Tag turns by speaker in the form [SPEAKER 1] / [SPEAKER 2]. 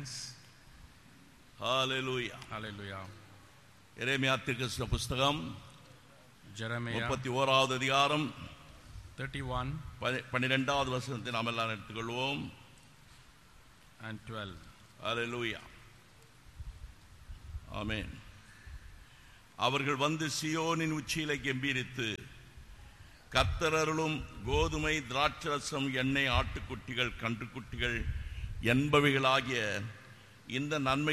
[SPEAKER 1] hands.
[SPEAKER 2] ஹalleluya
[SPEAKER 1] Hallelujah.
[SPEAKER 2] எரேமியா தீர்க்கதரிசன புஸ்தகம்
[SPEAKER 1] Jeremiah
[SPEAKER 2] முப்பத்தி ஓராவது அதிகாரம்
[SPEAKER 1] 31
[SPEAKER 2] பனி- பன்னிரெண்டாவது வசனத்தை நாம் எல்லாம் எடுத்துக்கொள்வோம்
[SPEAKER 1] and 12.
[SPEAKER 2] ஹalleluya ஆமென் அவர்கள் வந்து சியோனின் உச்சியிலே கெம்பீரித்து கர்த்தரருளும் கோதுமை திராட்சரசம் எண்ணெய் ஆட்டுக்குட்டிகள் கன்றுக்குட்டிகள் என்பவைகளாகிய இந்த நன்மை